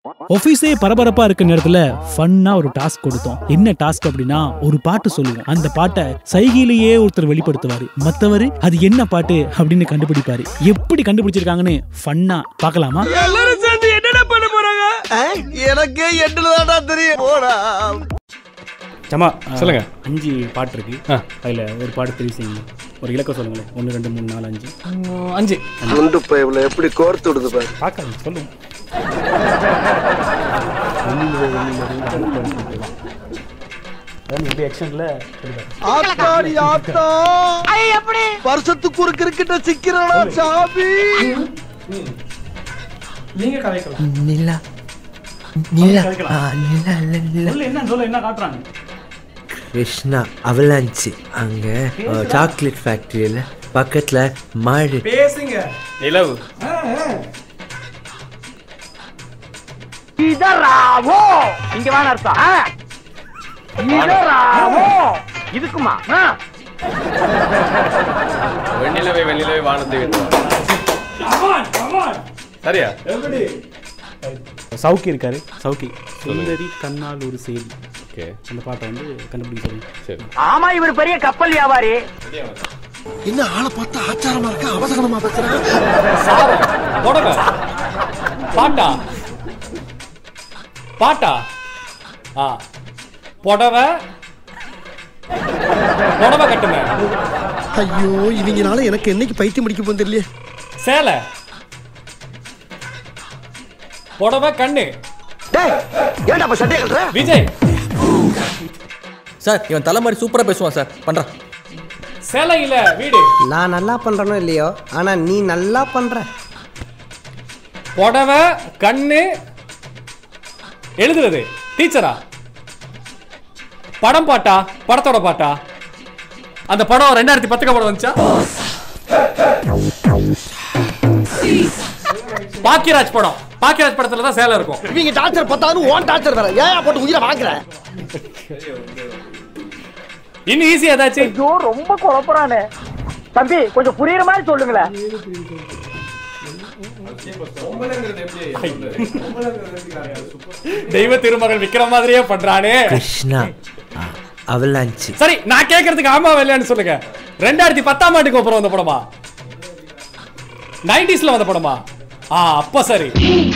ஆபீஸே பரபரப்பா இருக்க நேரத்துல ஃபன்னா ஒரு டாஸ்க் கொடுத்தோம் என்ன டாஸ்க் அப்படின்னா ஒரு பாட்டு சொல்லுவோம் அந்த பாட்டை சைகையிலேயே ஒருத்தர் வெளிப்படுத்துவாரு மத்தவரு அது என்ன பாட்டு அப்படின்னு கண்டுபிடிப்பாரு எப்படி கண்டுபிடிச்சிருக்காங்கன்னு ஃபன்னா பார்க்கலாமா எல்லாரும் சேர்ந்து என்னடா பண்ண போறாங்க எனக்கே எட்டுல தான்டா தெரியும் போடா சமா சொல்லுங்க. அஞ்சு பாட்டு இருக்கு அதுல ஒரு பாட்டு தெரிவு செய்யுங்க ஒரு இலக்கம் சொல்லுங்களேன் ஒன்று ரெண்டு மூணு நாலு அஞ்சு அஞ்சு குண்டு பைப்ல எப்படி கோர்த்து விடுது பாரு பார்க்கலாம் சொல்லுங்க எப்படி எக்ஷன்ல ஆத்தாடி ஆத்தா வருஷத்துக்கு ஒரு கிரிக்கெட்ட சிக்கிறடா சாமி நீங்க கதைக்கலாம் நிலா நிலா ஆ, நிலா நிலா, நிலா சொல்லு என்ன சொல்ல என்ன காட்டுறாங்க கிருஷ்ணா அவலாஞ்சி அங்க சாக்லேட் ஃபேக்டரியில பக்கத்துல மாடு பேசுங்க நிலவு இதராவோ இங்க வான அர்த்தம் இதராவோ இதுக்குமா வெண்ணிலவை வெண்ணிலவை வானத்தை விட்டு சரியா சவுக்கி இருக்காரு சவுக்கி சுந்தரி கண்ணால் ஒரு செய்தி ஓகே அந்த பாட்டை வந்து கண்டுபிடிக்க சொல்லுங்க சரி ஆமா இவர் பெரிய கப்பல் வியாபாரி என்ன ஆளை பார்த்தா ஆச்சாரமா இருக்கா அவசகரமா பேசுறேன் சாரம் தொடங்க பாட்டா பாட்டா ஆ புடவை புடவை கட்டுங்க ஐயோ இவங்கனால எனக்கு என்னைக்கு பைத்தியம் முடிக்க போகுது தெரியலையே சேலை புடவை கண்ணு டேய் ஏன்டா அப்ப சட்டையை கட்டுற விஜய் சார் இவன் தலைமாரி சூப்பரா பேசுவான் சார் பண்றான் சேலை இல்ல வீடு நான் நல்லா பண்றேனோ இல்லையோ ஆனா நீ நல்லா பண்ற புடவை கண்ணு எழுதுறது டீச்சரா படம் பாட்டா படத்தோட பாட்டா அந்த படம் ரெண்டாயிரத்தி பத்துக்கு படம் வந்துச்சா பாக்கியராஜ் படம் பாக்கியராஜ் படத்துல தான் சேலை இருக்கும் இவங்க டார்ச்சர் பத்தாது ஓன் டார்ச்சர் வேற ஏன் போட்டு உயிரை வாங்குற இன்னும் ஈஸி ஏதாச்சும் ஐயோ ரொம்ப குழப்பறானே தம்பி கொஞ்சம் புரியுற மாதிரி சொல்லுங்களேன் தெய்வ திருமகள் விக்ரம் மாதிரியே பண்றானே கிருஷ்ணா ஆ, அவலாஞ்சி சரி நான் கேக்குறதுக்கு ஆமா இல்லையான்னு சொல்லுங்க ரெண்டாயிரத்தி பத்தாம் ஆண்டுக்கு அப்புறம் வந்த படமா நைன்டிஸ்ல வந்த படமா ஆ அப்ப சரி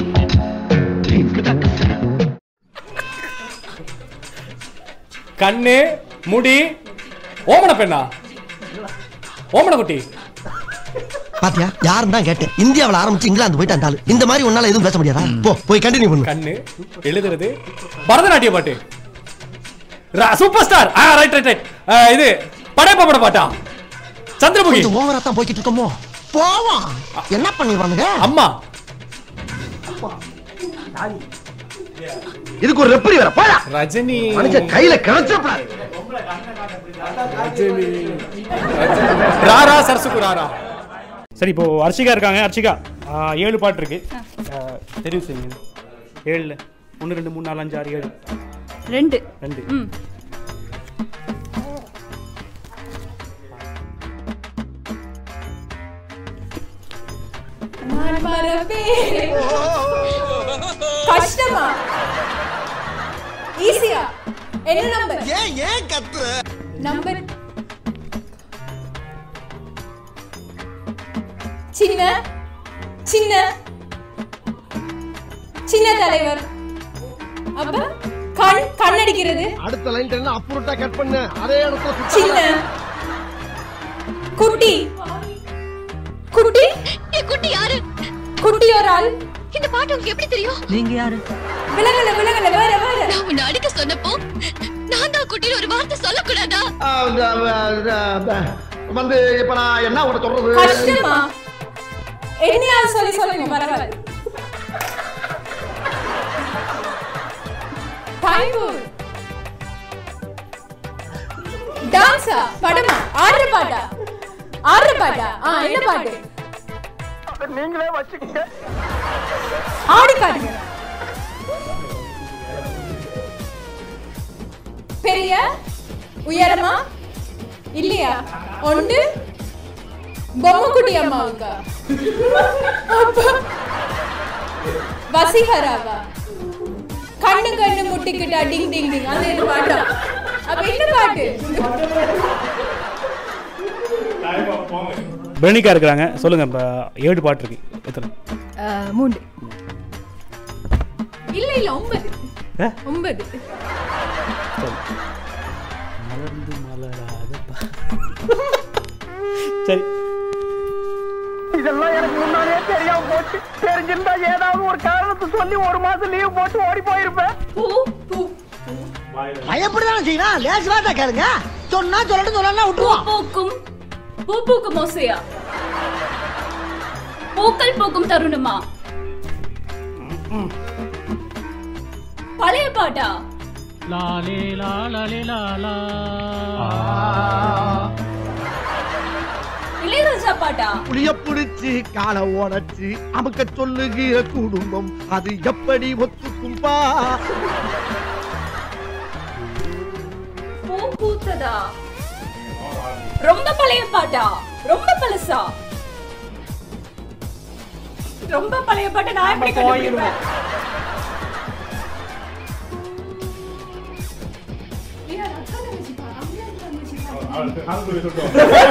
கண்ணு முடி ஓமன பெண்ணா ஓமன குட்டி பாத்தியா யாரும் தான் கேட்டேன் இந்தியாவுல ஆரம்பிச்சு இங்கிலாந்து போயிட்டு அந்த ஆளு இந்த மாதிரி உன்னால எதுவும் பேச முடியாதா போ போய் கண்டினியூ பண்ணு கண்ணு எழுதுறது பரதநாட்டிய பாட்டு சூப்பர் ஸ்டார் ஆ ரைட் ரைட் ரைட் இது படைப்பா பட பாட்டா சந்திரமுகி கொஞ்சம் ஓவரா தான் போய்கிட்டு இருக்கோமோ போவோம் என்ன பண்ணிடுவானுங்க அம்மா இதுக்கு ஒரு ரெப்பரி வேற போடா ரஜினி மனுஷன் கையில கிடைச்சப்படாது ராரா சரசுக்கு ராரா சரி இப்போ அர்ச்சிகா இருக்காங்க அர்ச்சிகா ஆ, ஏழு பாட்டு இருக்கு ஆ, தெரிவு செய்யுங்க ஏழுல ஒன்று ரெண்டு மூணு நாலு அஞ்சு ஆறு ஏழு ரெண்டு ரெண்டு ம் நான் மறப்பேன். கஷ்டமா ஈஸியா என்ன நம்பர் ஏன் ஏன் கத்துற நம்பர் சின்ன சின்ன சின்ன தலைவர் அப்ப கண் கண்ணடிக்கிறது அடுத்த லைன் என்ன அப்புறட்டா கட் பண்ணு அதே இடத்துல சுத்த சின்ன குட்டி குட்டி குட்டி யாரு குட்டி ஒரு ஆள் இந்த பாட்டு உங்களுக்கு எப்படி தெரியும் நீங்க யாரு விலகல விலகல வேற வேற நான் உன்னை அடிக்க சொன்னப்போ நான் தான் குட்டின்னு ஒரு வார்த்தை சொல்லக்கூடாதா வந்து இப்ப நான் என்ன உன சொல்றது கஷ்டமா என்னையாவது சொல்லி சொல்லுங்க பரவாயில்ல டைம் டான்ஸா படமா ஆடுற பாட்டா ஆடுற பாட்டா ஆ என்ன பாட்டு நீங்களே வச்சுக்கோங்க ஆடி காட்டுங்க பெரிய உயரமா இல்லையா ஒன்று பொம்மைக்குட்டி அம்மாவுக்கா அப்பா வசீகராவா கண்ணு கண்ணு முட்டிக்கிட்டா டிங் டிங் டிங் அது என்ன பாட்டா அப்ப என்ன பாட்டு பெனிக்கா இருக்கிறாங்க சொல்லுங்க இப்ப ஏழு பாட்டு இருக்கு எத்தனை மூன்று இல்ல இல்ல ஒன்பது ஆ? ஒன்பது சரி இதெல்லாம் எனக்கு முன்னாடியே தெரியாம போச்சு தெரிஞ்சிருந்தா ஏதாவது ஒரு காரணத்தை சொல்லி ஒரு மாசம் லீவ் போட்டு ஓடி போயிருப்பேன் பூ பூ பயப்படதானே செய்யலாம் லேசு வார்த்தை கேளுங்க சொன்னா சொல்லட்டும் சொல்லலாம் பூ விட்டுருவோம் பூக்கும் பூ பூக்கும் ஓசையா பூக்கள் பூக்கும் தருணமா பழைய பாட்டா லாலே லாலே லாலா இளையராஜா பாட்டா புளிய புடிச்சு காலை உடைச்சு அமுக்க சொல்லுகிற குடும்பம் அது எப்படி ஒத்துக்கும்பா பூ பூத்ததா ரொம்ப பழைய பாட்டா ரொம்ப பழசா ரொம்ப பழைய பாட்டை நான் எப்படி கண்டுபிடிப்பேன் ஏன் அக்கா தங்கச்சி பா, அம்மா தங்கச்சி பா.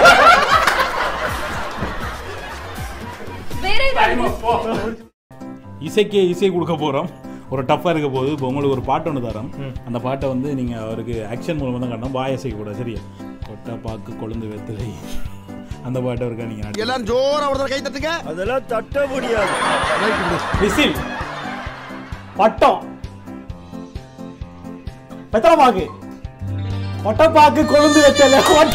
வேற ஏதாவது இசைக்கே இசை கொடுக்க போறோம் ஒரு டஃப்பாக இருக்க போது இப்போ உங்களுக்கு ஒரு பாட்டு ஒன்று தரோம் அந்த பாட்டை வந்து நீங்க அவருக்கு ஆக்ஷன் மூலமாக தான் காட்டணும் வாய் இசைக்க கூடாது சரியா கொட்டை பாக்கு கொழுந்து வெத்தலை அந்த பாட்டை இருக்கா நீங்க நடிச்சு. எல்லாரும் ஜோரா ஒரு கை தட்டுங்க அதெல்லாம் தட்ட முடியாது விசில் பட்டம் பெத்தலமாக்கு ஒட்டப்பாக்கு கொழுந்து வச்சல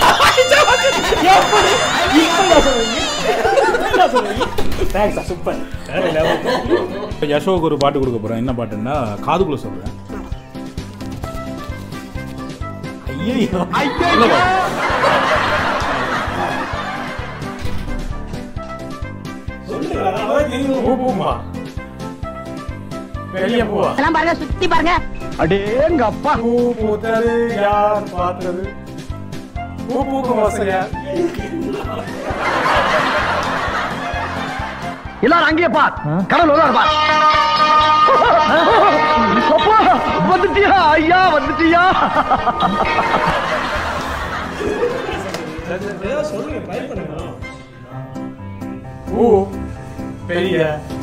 சூப்பர் இப்போ யசோக்கு ஒரு பாட்டு கொடுக்க போறேன் என்ன பாட்டுன்னா காதுக்குள்ள சொல்றேன் ஐயோ இல்ல பாட்டு. பூ பூமா பெரிய பூவா எல்லாம் பாருங்க சுத்தி பாருங்க அடேங்க அப்பா பூ பூத்தது யார் பார்த்தது பூ பூக்கும் ஓசையா எல்லாரும் அங்கேயே பார் கடல் உள்ளார பார் அப்பா, வந்துட்டியா ஐயா வந்துட்டியா பூ பெரிய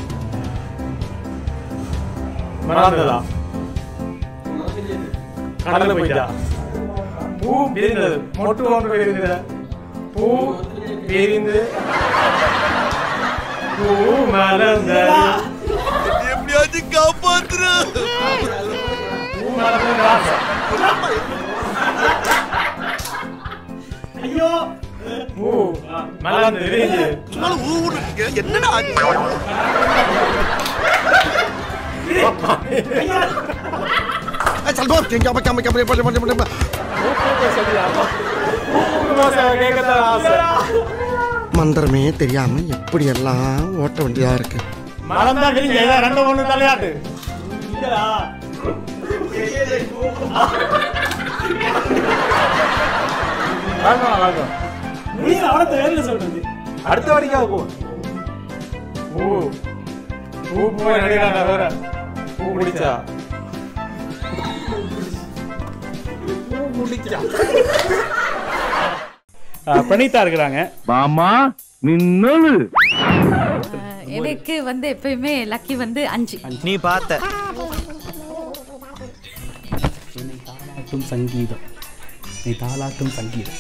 மறந்ததா கடல்ல போயிட்டா பூ பிரிந்தது மொட்டு ஒன்று பிரிந்தது பூ பிரிந்து பூ மலர்ந்தது எப்படியாச்சும் காப்பாத்துரு பூ மலர்ந்தது ராசா. ஐயோ பூ மலர்ந்து விரிஞ்சு என்னடா ஆச்சு? ஏய், சல்போ, இங்க அம்மா, அம்மா, அம்மா, அம்மா, அம்மா, அம்மா. கேட்கத்தான் ஆசை மந்திரமே தெரியாம எப்படி எல்லாம் ஓட்ட வேண்டியதா இருக்கு மறந்தா விரிஞ்சு ஏதோ ரெண்டு மூணு தலையாட்டு அடுத்த வரைக்கும் போ பூ பூ பூ நடிகா வேற பூ பிடிச்சா அஹ், பிரணீதா இருக்கிறாங்க மாமா மின்னலு எனக்கு வந்து எப்பயுமே லக்கி வந்து அஞ்சு நீ பார்த்த தாலாட்டும் சங்கீதம் நீ தாலாட்டும் சங்கீதம்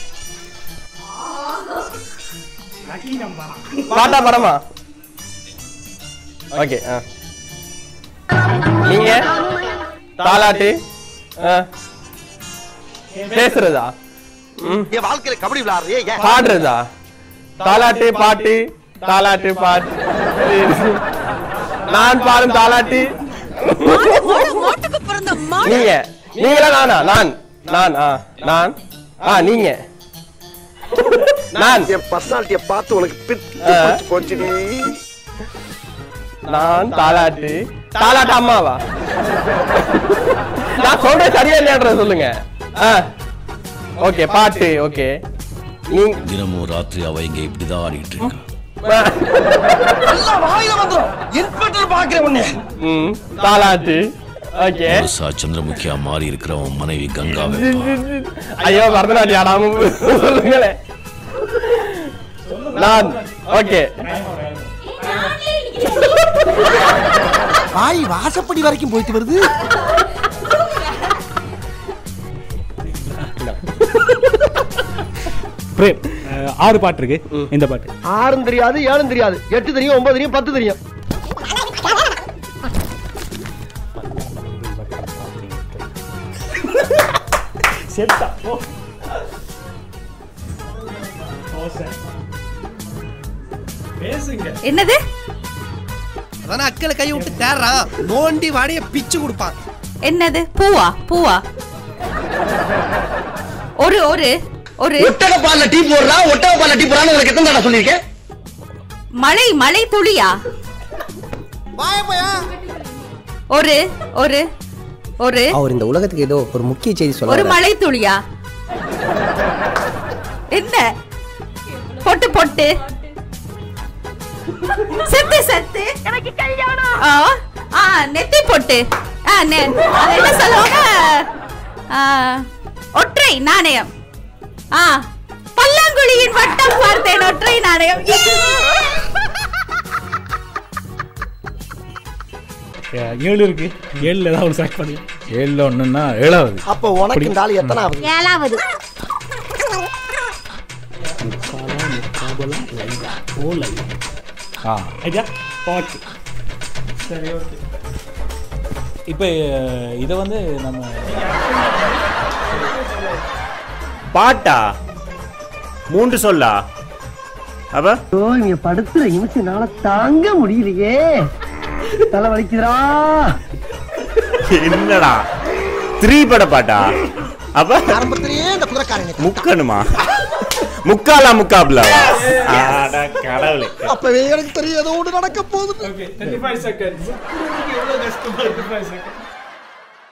பாட்டா படமா ஓகே ஆ நீங்க தாலாட்டு ஆ. பேசுறதா ம் என் வாழ்க்கையில கபடி விளையாடுறியே ஏன் பாடுறதா தாலாட்டு பாட்டு தாலாட்டு பாட்டு நான் பாடும் தாலாட்டு நீங்க நீங்களா நானா நான் நான் ஆ நான் ஆ நீங்க நான் என் பர்சனாலிட்டிய பார்த்து உனக்கு பித்து ஆ. பிடிச்சு போச்சுடி நான் தாலாட்டு தாலாட்டு அம்மாவா நான் சொல்றேன் சரியா இல்லையான்ற சொல்லுங்க ஆ ஓகே பாட்டு ஓகே நீ தினமும் ராத்திரி அவ இங்க இப்படிதான் ஆடிட்டு இருக்கா எல்லாம் வாயில வந்துரும் இன்ஸ்பெக்டர் பாக்குறேன் உன்னை ம் தாலாட்டு ஓகே முழுசா சந்திரமுகியா மாறி இருக்கிற உன் மனைவி கங்காவை ஐயோ பரதநாட்டியம் ஆடாம சொல்லுங்களேன் நான் ஓகே வாய் வாசப்படி வரைக்கும் போயிட்டு வருது பிரேம் அஹ், ஆறு பாட்டு இருக்கு இந்த பாட்டு ஆறும் தெரியாது ஏழும் தெரியாது எட்டு தெரியும் ஒன்பது தெரியும் பத்து தெரியும் செத்தா ஓ பேசுங்க என்னது அதான அக்களை கை விட்டு தேடுறான் நோண்டி வாடைய பிச்சு கொடுப்பான் என்னது பூவா பூவா ஒரு ஒரு ஒரு ஒட்டக பால்ல டீ போடுறா ஒட்டக பால்ல டீ போடுறான்னு உனக்கு எத்தனை தடவை சொல்லியிருக்கேன் மழை மழை துளியா ஒரு ஒரு ஒரு அவர் இந்த உலகத்துக்கு ஏதோ ஒரு முக்கிய செய்தி ஒரு சொல்ல மழை துளியா என்ன பொட்டு பொட்டு செத்து செத்து எனக்கு கல்யாணம் ஆ ஆ நெத்தி பொட்டு ஆ நெ அது என்ன சொல்லுவாங்க ஆ, ஒற்றை நாணயம் ஆ பல்லாங்குழியின் வட்டம் பார்த்தேன் ஒற்றை நாணயம் அஹ், ஏழு இருக்கு ஏழுல ஏதாவது ஒரு செலக்ட் பண்ணி ஏழில் ஒன்றுன்னா ஏழாவது அப்ப உனக்கு இந்த ஆளு எத்தனாவது ஏழாவது ஓ லைன் ஆ ஐயா ஓகே சரி ஓகே இப்போ இதை வந்து நம்ம பாட்டா மூன்று சொல்லா அப்ப ஓ இங்க படுத்துற நிமிஷம்னால தாங்க முடியலையே தலை வலிக்குதுடா என்னடா த்ரீ பட பாட்டா அப்ப ஆரம்பத்திலேயே இந்த குதிரைக்காரங்க முக்கணுமா முக்காலா முக்காப்லவா ஆட கடவுளே அப்பவே எனக்கு தெரியும் ஏதோ ஒன்று நடக்க போகுது ஓகே 25 செகண்ட்ஸ் எவ்வளவு கஷ்டமா இருக்கு 5 செகண்ட்